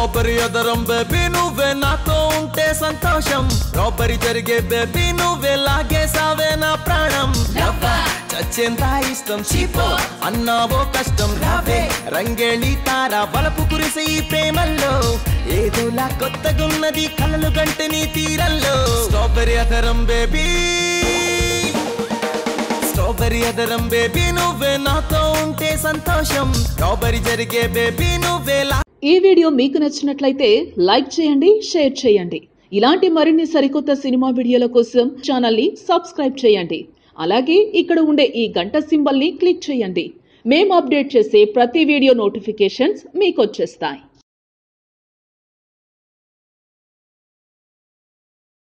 strawberry అదరం baby నువ్వే నాతో ఉంటే సంతోషం స్ట్రాబెరీ జరిగే బేబీ నువ్వే లాగేసావే నా ప్రాణం రవ్వ చచ్చేంత ఇష్టం చీపో అన్నావో కష్టం రావే రంగేళి తార వలపు కురిసే ఈ ప్రేమల్లో ఏదోలా కొత్తగున్నది కలలు గంటే నీ తీరంలో స్ట్రాబెరీ అదరం బేబీ స్ట్రాబెరీ అదరం బేబీ నువ్వే నాతో ఉంటే సంతోషం స్ట్రాబెరీ జరిగే బేబీ నువ్వే లా ఈ వీడియో మీకు నచ్చినట్లయితే లైక్ చేయండి షేర్ చేయండి ఇలాంటి మరిన్ని సరికొత్త సినిమా వీడియోల కోసం ఛానల్ ని సబ్స్క్రైబ్ చేయండి అలాగే ఇక్కడ ఉండే ఈ గంట సింబల్ ని క్లిక్ చేయండి మేము అప్డేట్ చేసే ప్రతి వీడియో నోటిఫికేషన్స్ మీకు వచ్చేస్తాయి